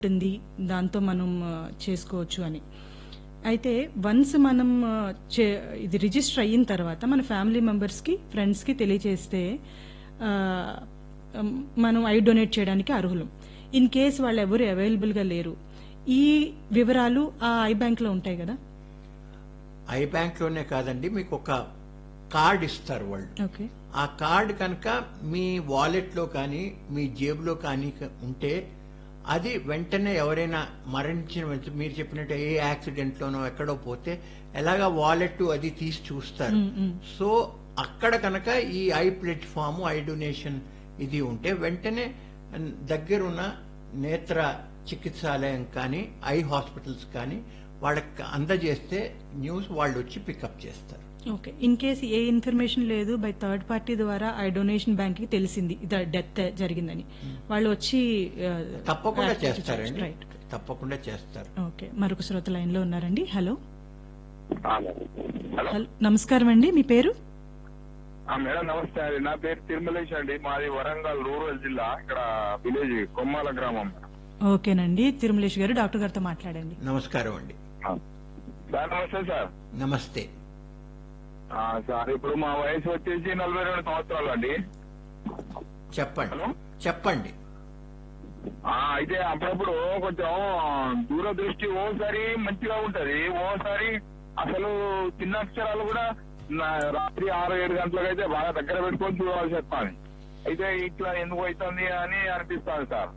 ఉంటుంది దాంతో మనం ఆ, చేసుకోవచ్చు అని అయితే వన్స్ మనం ఆ, చే- ఇది రిజిస్టర్ అయిన తర్వాత మన ఫ్యామిలీ మెంబర్స్కి ఫ్రెండ్స్కి తెలియజేస్తే ఆ, ఉమ్, మనం ఐ డొనేట్ చేయడానికి అర్హులం ఇన్ కేస్ వాళ్ళు ఎవరు అవైలబుల్గా లేరు ఈ వివరాలు ఆ ఐ బ్యాంక్లో ఉంటాయి కదా ఐ బ్యాంక్ లోనే కాదండి మీకు ఒక కార్డ్ ఇస్తారు వాళ్ళు ఓకే ఆ కార్డ్ కనుక మీ వాలెట్ లో కానీ మీ జేబులో కానీ క- ఉంటే అది వెంటనే ఎవరైనా మరణించిన వెంట- మీరు చెప్పినట్టు ఏ యాక్సిడెంట్ లోనో ఎక్కడో పోతే ఎలాగా వాలెట్ అది తీసి చూస్తారు సో అక్కడ కనుక ఈ ఐ ప్లాట్ఫామ్ ఐ డొనేషన్ ఇది ఉంటే వెంటనే దగ్గరున్న నేత్ర చికిత్సాలయం కానీ ఐ హాస్పిటల్స్ కానీ వాళ్ళకి అందజేస్తే న్యూస్ వాళ్ళు వచ్చి పికప్ చేస్తారు ఓకే ఇన్ కేస్ ఏ ఇన్ఫర్మేషన్ లేదు బై థర్డ్ పార్టీ ద్వారా ఐ డొనేషన్ బ్యాంక్ కి తెలిసింది ఇది డెత్ జరిగిందని వాళ్ళు వచ్చి ఆ, తప్పకుండా యాక్టివిటీ చేస్తారండి రైట్ తప్పకుండా చేస్తారు ఓకే మరొక శ్రోత లైన్ లో ఉన్నారండి హలో ఆ, మేడం. హలో హలో నమస్కారం అండి మీ పేరు ఆ, మేడం నమస్తే అండి నా పేరు తిరుమలేష్ అండి మాది వరంగల్ రూరల్ జిల్లా ఇక్కడ విలేజ్ కొమ్మాల గ్రామం ఓకేనండి తిరుమలేష్ గారు డాక్టర్ గారితో మాట్లాడండి నమస్కారం అండి ఆ. సార్ నమస్తే సార్ నమస్తే ఆ, సార్ ఇప్పుడు మా వయసు వచ్చేసి నలభై రెండు సంవత్సరాలు అండి చెప్పండి హలో చెప్పండి ఆ, అయితే అప్పుడప్పుడు కొంచెం దూరదృష్టి ఓసారి మంచిగా ఉంటది ఓసారి అసలు చిన్న అక్షరాలు కూడా నా- రాత్రి ఆరు ఏడు గంటలకు అయితే బాగా దగ్గర పెట్టుకొని చూడాల్సి వస్తాను అయితే ఇట్లా ఎందుకు అవుతుంది అని అనిపిస్తుంది సార్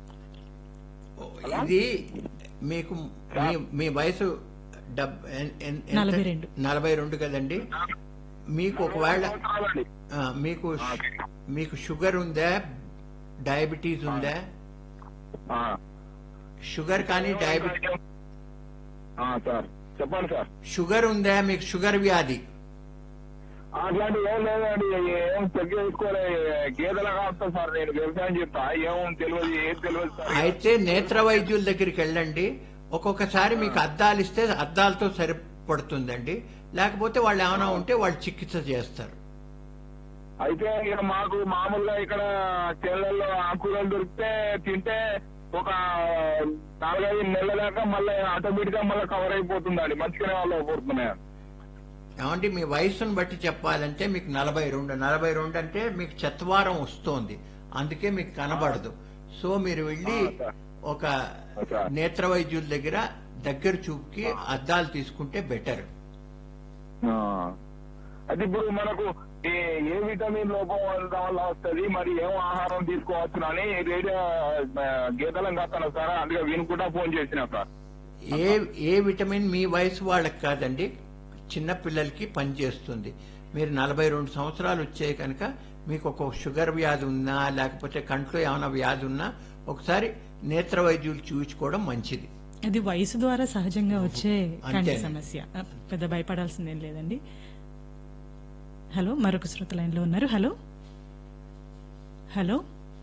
ఇది మీకు మీ మీ వయసు డబ్ ఎన్- ఎన్- ఎంత? నలభై రెండు. నలభై రెండు కదండి మీకు ఒకవేళ సంవత్సరాలండి ఆ, మీకు షు- మీకు షుగర్ ఉందా డయాబెటీస్ ఉందా ఆ. షుగర్ కానీ డయాబెటీ ఆ, సార్ చెప్పండి సార్ షుగర్ ఉందా మీకు షుగర్ వ్యాధి అట్లాంటి ఏం లేదండి ఏం చెక్ చేసుకోలే గేదెలా కాస్తా సార్ నేను వ్యవసాయం చెప్తా ఏం తెలియదు ఏం తెలియదు సార్ అయితే నేత్ర వైద్యుల దగ్గరికి వెళ్ళండి ఒక్కొక్కసారి మీకు అద్దాలు ఇస్తే అద్దాలతో సరిపడుతుందండి లేకపోతే వాళ్ళు ఏమైనా ఉంటే వాళ్ళు చికిత్స చేస్తారు అయితే ఇక మాకు మామూలుగా ఇక్కడ చేళ్లలో ఆకుకూరలు దొరికితే తింటే ఒక నాలుగైదు నెలల దాకా మళ్ళీ ఆటోమేటిక్ గా మళ్ళీ కవర్ అయిపోతుందండి మంచిగానే వాళ్ళు అయిపోతున్నాయి ఏమంటే మీ వయసును బట్టి చెప్పాలంటే మీకు నలభై రెండు నలభై రెండు అంటే మీకు చెత్తవారం వస్తోంది అందుకే మీకు కనబడదు సో మీరు వెళ్ళి ఆ, సార్. ఒక సార్. నేత్ర వైద్యుల దగ్గర దగ్గర చూపుకి అద్దాలు తీసుకుంటే బెటర్ ఆ. అయితే ఇప్పుడు మనకు ఏ ఏ విటమిన్ లోపం ఉండడం వల్ల వస్తుంది మరి ఏం ఆహారం తీసుకోవచ్చు అని రేడియో ఆ, గీతలం కాస్తాను సార్ అందుకే వినుకుంటా ఫోన్ చేసిన సార్ ఏ ఏ విటమిన్ మీ వయసు వాళ్ళకి కాదండి చిన్న పిల్లలకి పనిచేస్తుంది మీరు నలభై రెండు సంవత్సరాలు వచ్చాయి కనుక మీకు ఒక షుగర్ వ్యాధి ఉన్నా లేకపోతే కంట్లో ఏమైనా వ్యాధి ఉన్నా ఒకసారి నేత్ర వైద్యులు చూపించుకోవడం మంచిది అది వయసు ద్వారా సహజంగా వచ్చే కంటి అంతేనండి. సమస్య ఆ, పెద్ద భయపడాల్సిందేం లేదండి హలో మరొక శ్రోత లైన్ లో ఉన్నారు హలో హలో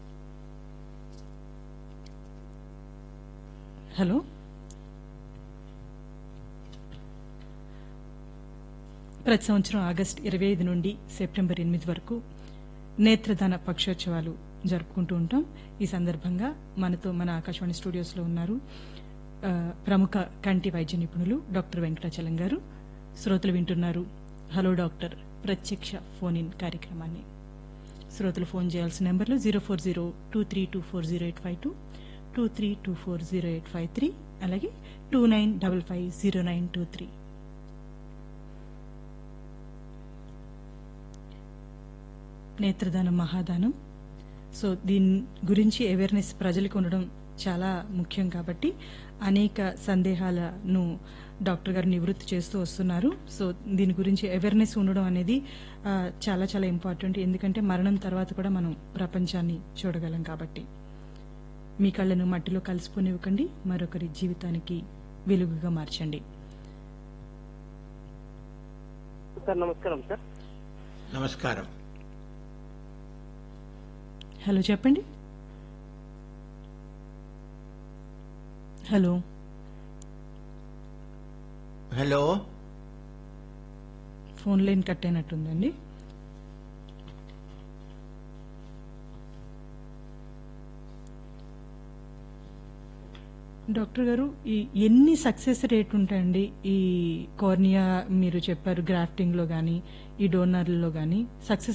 హలో ప్రతి సంవత్సరం ఆగస్టు ఇరవై ఐదు నుండి సెప్టెంబర్ ఎనిమిది వరకు నేత్రదాన పక్షోత్సవాలు జరుపుకుంటూ ఉంటాం ఈ సందర్భంగా మనతో మన ఆకాశవాణి స్టూడియోస్ లో ఉన్నారు ఆ, ప్రముఖ కంటి వైద్య నిపుణులు డాక్టర్ వెంకటాచలం గారు శ్రోతలు వింటున్నారు హలో డాక్టర్ ప్రత్యక్ష ఫోన్ ఇన్ కార్యక్రమాన్ని శ్రోతలు ఫోన్ చేయాల్సిన నెంబర్లు zero four zero two three two four zero eight five two two three two four zero eight five three అలాగే two nine double five zero nine two three నేత్రదానం మహాదానం so దీని గురించి awareness ప్రజలకు ఉండడం చాలా ముఖ్యం కాబట్టి అనేక సందేహాలను డాక్టర్ గారు నివృత్తి చేస్తూ వస్తున్నారు సో దీని గురించి అవేర్నెస్ ఉండడం అనేది ఆ, చాలా చాలా ఇంపార్టెంట్ ఎందుకంటే మరణం తర్వాత కూడా మనం ప్రపంచాన్ని చూడగలం కాబట్టి మీ కళ్ళను మట్టిలో కలిసిపోనివ్వకండి మరొకరి జీవితానికి వెలుగుగా మార్చండి సార్ నమస్కారం సార్ నమస్కారం హలో చెప్పండి hello hello phone line cut అయినట్టుందండి డాక్టర్ గారు ఈ ఎన్ని సక్సెస్ రేట్ ఉంటాయండి ఈ కార్నియా మీరు చెప్పారు గ్రాఫ్టింగ్ లో గానీ ఈ డోనర్లలో గానీ సక్సెస్